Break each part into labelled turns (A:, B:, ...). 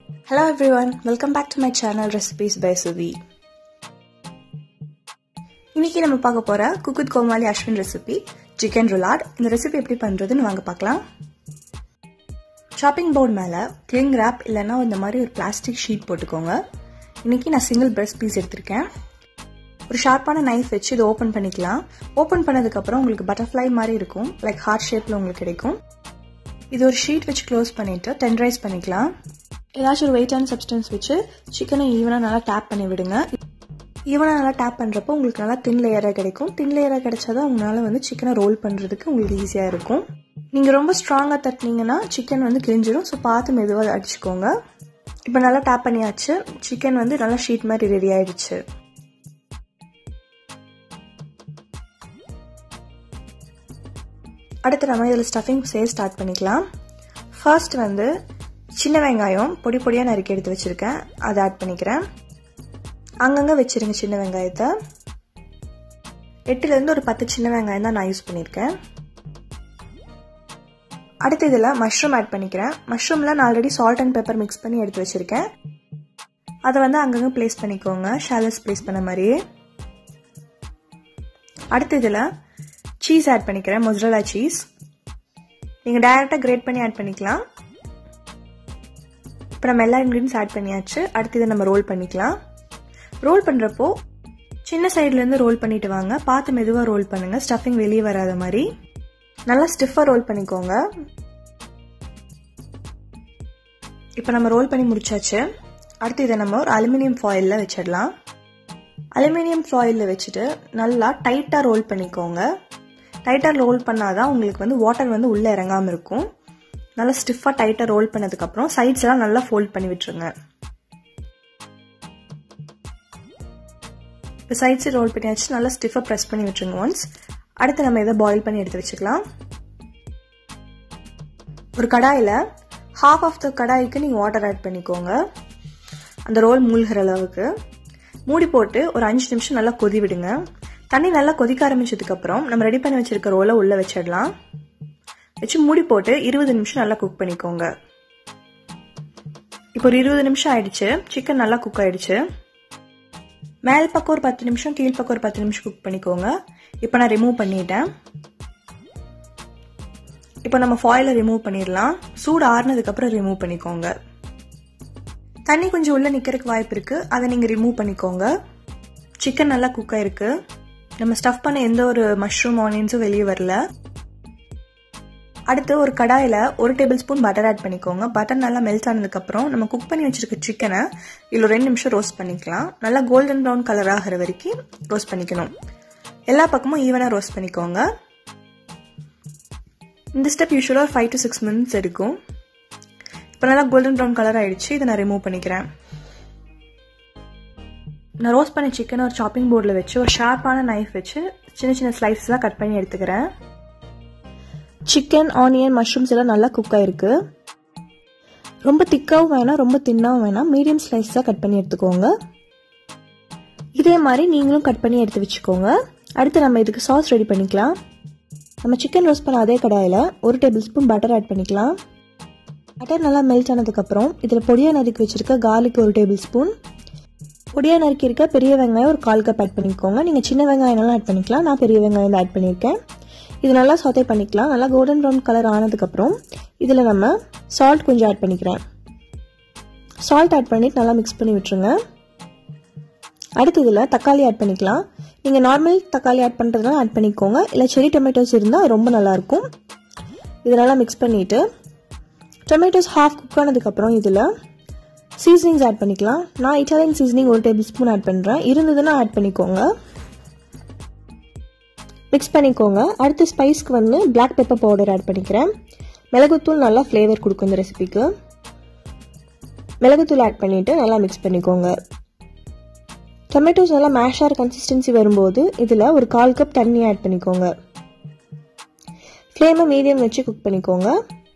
A: Hello everyone, welcome back to my channel Recipes by Suvi. இன்னைக்கு நம்ம பார்க்க போற cook with Comali Ashwin recipe chicken roulade இந்த ரெசிபி எப்படி பண்றதுன்னு வாங்க பார்க்கலாம் ஷாப்பிங் போர்டு மேல கிளிங் ரேப் இல்லைன்னா இந்த மாதிரி ஒரு பிளாஸ்டிக் ஷீட் போட்டுக்கோங்க இன்னைக்கு நான் சிங்கிள் பிரஸ்ட் பீஸ் எடுத்திருக்கேன் ஒரு ஷார்ப்பான நைஃப் வச்சு இதை ஓப்பன் பண்ணிக்கலாம் ஓப்பன் பண்ணதுக்கப்புறம் உங்களுக்கு பட்டர்ஃப்ளை மாதிரி இருக்கும் லைக் ஹார்ட் ஷேப்பில் உங்களுக்கு கிடைக்கும் இது ஒரு ஷீட் வச்சு க்ளோஸ் பண்ணிட்டு டென்ரைஸ் பண்ணிக்கலாம் ஏதாச்சும் ஒரு வெயிட்டான சப்ஸ்டன்ஸ் வச்சு சிக்கனை ஈவனாக நல்லா டேப் பண்ணி விடுங்க ஈவனாக நல்லா டேப் பண்ணுறப்போ உங்களுக்கு நல்லா தின் லேயராக கிடைக்கும் தின் லேயராக கிடைச்சாதான் உங்களால் வந்து சிக்கனை ரோல் பண்ணுறதுக்கு உங்களுக்கு ஈஸியாக இருக்கும் நீங்கள் ரொம்ப ஸ்ட்ராங்காக தட்டினீங்கன்னா சிக்கன் வந்து கிழிஞ்சிடும் ஸோ பார்த்து மெதுவாக அடிச்சுக்கோங்க இப்போ நல்லா டேப் பண்ணியாச்சு சிக்கன் வந்து நல்லா ஷீட் மாதிரி ரெடி ஆயிடுச்சு அடுத்து நம்ம இதில் ஸ்டஃபிங் செய்ய ஸ்டார்ட் பண்ணிக்கலாம் ஃபர்ஸ்ட் வந்து சின்ன வெங்காயம் பொடி பொடியாக நறுக்கி எடுத்து வச்சுருக்கேன் அதை ஆட் பண்ணிக்கிறேன் அங்கங்கே வச்சுருங்க சின்ன வெங்காயத்தை எட்டுலேருந்து ஒரு பத்து சின்ன வெங்காயம் தான் நான் யூஸ் பண்ணியிருக்கேன் அடுத்து இதில் மஷ்ரூம் ஆட் பண்ணிக்கிறேன் மஷ்ரூமில் நான் already salt and pepper mix பண்ணி எடுத்து வச்சுருக்கேன் அதை வந்து அங்கங்கே ப்ளேஸ் பண்ணிக்கோங்க ஷாலஸ் ப்ளேஸ் பண்ண மாதிரியே அடுத்து இதில் சீஸ் ஆட் பண்ணிக்கிறேன் மொசரலா சீஸ் நீங்கள் டைரெக்டாக கிரேட் பண்ணி ஆட் பண்ணிக்கலாம் இப்போ நம்ம எல்லா இன்க்ரீடியன்ஸ் ஆட் பண்ணியாச்சு அடுத்து இதை நம்ம ரோல் பண்ணிக்கலாம் ரோல் பண்ணுறப்போ சின்ன சைட்லேருந்து ரோல் பண்ணிட்டு வாங்க பார்த்து மெதுவாக ரோல் பண்ணுங்கள் ஸ்டஃபிங் வெளியே வராத மாதிரி நல்லா ஸ்டிஃபாக ரோல் பண்ணிக்கோங்க இப்போ நம்ம ரோல் பண்ணி முடிச்சாச்சு அடுத்து இதை நம்ம ஒரு அலுமினியம் ஃபாயிலில் வச்சிடலாம் அலுமினியம் ஃபாயிலில் வச்சுட்டு நல்லா டைட்டாக ரோல் பண்ணிக்கோங்க டைட்டாக ரோல் பண்ணாதான் உங்களுக்கு வந்து வாட்டர் வந்து உள்ளே இறங்காமல் இருக்கும் நல்லா ஸ்டிஃபாக டைட்டாக ரோல் பண்ணதுக்கப்புறம் சைட்ஸ் எல்லாம் நல்லா ஃபோல்ட் பண்ணி விட்டுருங்க இப்போ சைட்ஸ் ரோல் பண்ணியாச்சு நல்லா ஸ்டிஃபாக ப்ரெஸ் பண்ணி விட்டுருங்க ஒன்ஸ் அடுத்து நம்ம இதை பாயில் பண்ணி எடுத்து வச்சுக்கலாம் ஒரு கடாயில் ஹாஃப் ஆஃப் த கடாய்க்கு நீங்கள் வாட்டர் ஆட் பண்ணிக்கோங்க அந்த ரோல் மூழ்கிற அளவுக்கு மூடி போட்டு ஒரு அஞ்சு நிமிஷம் நல்லா கொதி விடுங்க தண்ணி நல்லா கொதிக்க ஆரம்பிச்சதுக்கப்புறம் நம்ம ரெடி பண்ணி வச்சிருக்க ரோலை உள்ளே வச்சிடலாம் வச்சு மூடி போட்டு இருபது நிமிஷம் நல்லா குக் பண்ணிக்கோங்க இப்போ ஒரு இருபது நிமிஷம் ஆயிடுச்சு சிக்கன் நல்லா குக் ஆயிடுச்சு மேல் பக்கம் ஒரு பத்து நிமிஷம் கீழ் பக்கம் ஒரு பத்து நிமிஷம் குக் பண்ணிக்கோங்க இப்போ நான் ரிமூவ் பண்ணிட்டேன் இப்போ நம்ம ஃபாயிலை ரிமூவ் பண்ணிடலாம் சூடு ஆறுனதுக்கப்புறம் ரிமூவ் பண்ணிக்கோங்க தண்ணி கொஞ்சம் உள்ள நிற்கிறதுக்கு வாய்ப்பு இருக்குது அதை நீங்கள் ரிமூவ் பண்ணிக்கோங்க சிக்கன் நல்லா குக் ஆயிருக்கு நம்ம ஸ்டஃப் பண்ண எந்த ஒரு மஷ்ரூம் ஆனியன்ஸும் வெளியே வரல அடுத்து ஒரு கடாயில் ஒரு டேபிள் ஸ்பூன் பட்டர் ஆட் பண்ணிக்கோங்க பட்டர் நல்லா மெல்ட் ஆனதுக்கப்புறம் நம்ம குக் பண்ணி வச்சிருக்க சிக்கனை இதில் ரெண்டு நிமிஷம் ரோஸ்ட் பண்ணிக்கலாம் நல்லா கோல்டன் ப்ரௌன் கலர் ஆகிற வரைக்கும் ரோஸ்ட் பண்ணிக்கணும் எல்லா பக்கமும் ஈவனாக ரோஸ்ட் பண்ணிக்கோங்க இந்த ஸ்டெப் யூஸ்வலாக ஃபைவ் டு சிக்ஸ் மினிட்ஸ் எடுக்கும் இப்போ நல்லா கோல்டன் ப்ரௌன் கலர் ஆயிடுச்சு இதை நான் ரிமூவ் பண்ணிக்கிறேன் நான் ரோஸ்ட் பண்ண சிக்கனை ஒரு சாப்பிங் போர்டில் வச்சு ஒரு ஷார்ப்பான நைஃப் வச்சு சின்ன சின்ன ஸ்லைஸஸாக கட் பண்ணி எடுத்துக்கிறேன் சிக்கன் ஆனியன் மஷ்ரூம்ஸ் எல்லாம் நல்லா குக் ஆயிருக்கு ரொம்ப திக்காகவும் வேணாம் ரொம்ப தின்னாகவும் வேணாம் மீடியம் ஸ்லைஸாக கட் பண்ணி எடுத்துக்கோங்க இதே மாதிரி நீங்களும் கட் பண்ணி எடுத்து வச்சுக்கோங்க அடுத்து நம்ம இதுக்கு சாஸ் ரெடி பண்ணிக்கலாம் நம்ம சிக்கன் ரோஸ்ட் பண்ண அதே கடாயில் ஒரு டேபிள் ஸ்பூன் பட்டர் ஆட் பண்ணிக்கலாம் பட்டர் நல்லா மெல்ட் ஆனதுக்கப்புறம் இதில் பொடியாக நறுக்கி வச்சுருக்க கார்லிக் ஒரு டேபிள் ஸ்பூன் பொடியாக நறுக்கி இருக்க பெரிய வெங்காயம் ஒரு கால் கப் ஆட் பண்ணிக்கோங்க நீங்கள் சின்ன வெங்காயம்லாம் ஆட் பண்ணிக்கலாம் நான் பெரிய வெங்காயம் தான் ஆட் பண்ணியிருக்கேன் இது நல்லா சொத்தை பண்ணிக்கலாம் நல்லா கோல்டன் ப்ரௌன் கலர் ஆனதுக்கப்புறம் இதில் நம்ம சால்ட் கொஞ்சம் ஆட் பண்ணிக்கிறேன் சால்ட் ஆட் பண்ணிட்டு நல்லா மிக்ஸ் பண்ணி விட்டுருங்க அடுத்து இதில் தக்காளி ஆட் பண்ணிக்கலாம் நீங்கள் நார்மல் தக்காளி ஆட் பண்ணுறதுனால ஆட் பண்ணிக்கோங்க இல்லை செரி டொமேட்டோஸ் இருந்தால் ரொம்ப நல்லாயிருக்கும் இது நல்லா மிக்ஸ் பண்ணிவிட்டு டொமேட்டோஸ் ஹாஃப் குக் ஆனதுக்கப்புறம் இதில் சீசனிங்ஸ் ஆட் பண்ணிக்கலாம் நான் இட்டாலியன் சீசனிங் ஒரு டேபிள் ஸ்பூன் ஆட் பண்ணுறேன் இருந்ததுன்னா ஆட் பண்ணிக்கோங்க மிக்ஸ் பண்ணிக்கோங்க அடுத்து ஸ்பைஸ்க்கு வந்து பிளாக் பெப்பர் பவுடர் ஆட் பண்ணிக்கிறேன் மிளகுத்தூள் நல்லா ஃப்ளேவர் கொடுக்கும் இந்த ரெசிபிக்கு மிளகுத்தூள் ஆட் பண்ணிவிட்டு நல்லா மிக்ஸ் பண்ணிக்கோங்க டொமேட்டோஸ் நல்லா மேஷார் கன்சிஸ்டன்சி வரும்போது இதில் ஒரு கால் கப் தண்ணி ஆட் பண்ணிக்கோங்க ஃப்ளேமை மீடியம் வச்சு குக் பண்ணிக்கோங்க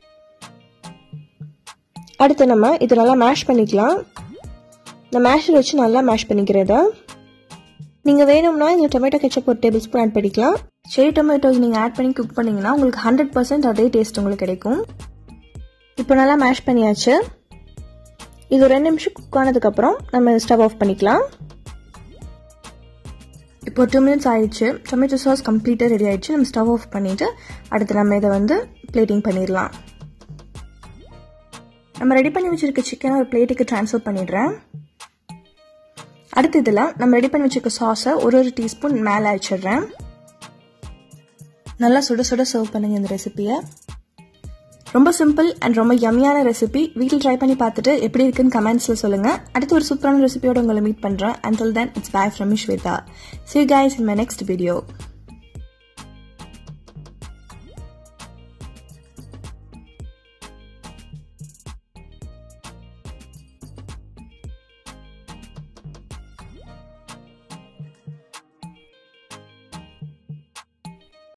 A: அடுத்து நம்ம இது நல்லா மேஷ் பண்ணிக்கலாம் இந்த மேஷர் வச்சு நல்லா மேஷ் பண்ணிக்கிறத நீங்கள் வேணும்னா இதில் டொமேட்டோ கெச்சப் ஒரு டேபிள் ஸ்பூன் ஆட் பண்ணிக்கலாம் செரி டொமேட்டோஸ் நீங்கள் ஆட் பண்ணி குக் பண்ணிங்கன்னா உங்களுக்கு ஹண்ட்ரட் பர்சன்ட் அதே டேஸ்ட் உங்களுக்கு கிடைக்கும் இப்போ நல்லா மேஷ் பண்ணியாச்சு இது ஒரு ரெண்டு நிமிஷம் குக் ஆனதுக்கப்புறம் நம்ம ஸ்டவ் ஆஃப் பண்ணிக்கலாம் இப்போ டூ மினிட்ஸ் ஆயிடுச்சு டொமேட்டோ சாஸ் கம்ப்ளீட்டாக ரெடி ஆயிடுச்சு நம்ம ஸ்டவ் ஆஃப் பண்ணிவிட்டு அடுத்து நம்ம இதை வந்து பிளேட்டிங் பண்ணிடலாம் நம்ம ரெடி பண்ணி வச்சிருக்க சிக்கனை ஒரு பிளேட்டுக்கு ட்ரான்ஸ்ஃபர் பண்ணிடுறேன் அடுத்து இதில் நம்ம ரெடி பண்ணி வச்சிருக்க சாஸை ஒரு ஒரு டீஸ்பூன் மேலே வச்சிடுறேன் நல்லா சுட சுட சர்வ் பண்ணுங்க இந்த ரெசிபியை ரொம்ப சிம்பிள் அண்ட் ரொம்ப யம்மியான ரெசிபி வீட்டில் ட்ரை பண்ணி பார்த்துட்டு எப்படி இருக்குன்னு கமெண்ட்ஸில் சொல்லுங்கள் அடுத்து ஒரு சூப்பரான ரெசிபியோட உங்களை மீட் பண்ணுறேன் until then it's bye from Shweta C guys in my next video